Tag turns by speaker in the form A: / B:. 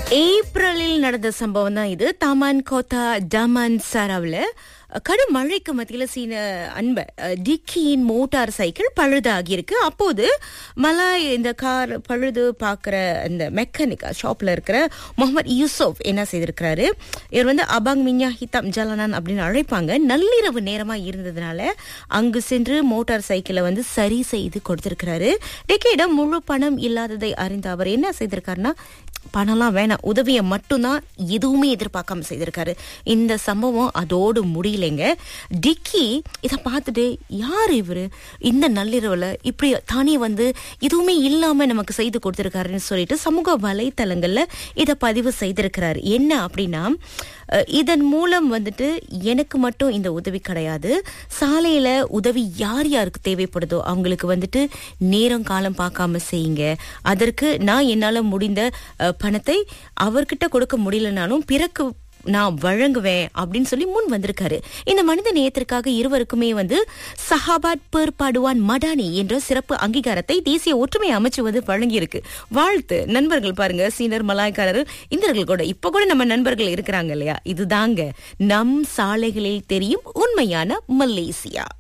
A: ஏப்ரலில் நடந்த சம்பவம் தான் இது தாமான் கோத்தா டமான் சாராவில் கடும் மழைக்கு மத்தியில சீன அன்ப அஹ், டிக்கியின் மோட்டார் சைக்கிள் பழுதாகி இருக்கு அப்போது மலாய் இந்த கார் பழுது பார்க்குற அந்த மெக்கானிக் ஷாப்ல இருக்கிற முகமது யூசுப் என்ன செய்திருக்கிறாரு இவர் வந்து அபாங் மின்யா ஹிதம் ஜலானான் அப்படின்னு அழைப்பாங்க நள்ளிரவு நேரமா இருந்ததுனால அங்கு சென்று மோட்டார் சைக்கிளை வந்து சரி செய்து கொடுத்திருக்கிறாரு டிக்கியிடம் முழு பணம் இல்லாததை அறிந்த அவர் என்ன செய்திருக்காருன்னா பணம்லாம் வேணாம் உதவியை மட்டும்தான் எதுவுமே எதிர்பார்க்காம செய்திருக்காரு இந்த சம்பவம் அதோடு முடியலைங்க டிக்கி இதை பார்த்துட்டு யார் இவரு இந்த நள்ளிரவுல இப்படி தானே வந்து எதுவுமே இல்லாம நமக்கு செய்து கொடுத்திருக்காருன்னு சொல்லிட்டு சமூக வலைத்தளங்கள்ல இதை பதிவு செய்திருக்கிறாரு என்ன அப்படின்னா அஹ், இதன் மூலம் வந்துட்டு எனக்கு மட்டும் இந்த உதவி கிடையாது சாலையில உதவி யார் யாருக்கு தேவைப்படுதோ அவங்களுக்கு வந்துட்டு நேரம் காலம் பார்க்காம செய்யுங்க அதற்கு நான் என்னால முடிந்த அஹ், பணத்தை அவர்கிட்ட கொடுக்க முடியலனாலும் பிறகு நான் வழங்குவேன் அப்படின்னு சொல்லி முன் வந்திருக்காரு இந்த மனித நேயத்திற்காக இருவருக்குமே வந்து சஹாபாத் பெர் படுவான் மடானி என்ற சிறப்பு அங்கீகாரத்தை தேசிய ஒற்றுமை அமைச்சு வந்து வழங்கியிருக்கு வாழ்த்து நண்பர்கள் பாருங்க சீனர் மலாய்க்காரர் இந்தியர்கள் கூட இப்ப கூட நம்ம நண்பர்கள் இருக்கிறாங்க இல்லையா இதுதாங்க நம் சாலைகளில் தெரியும் உண்மையான மலேசியா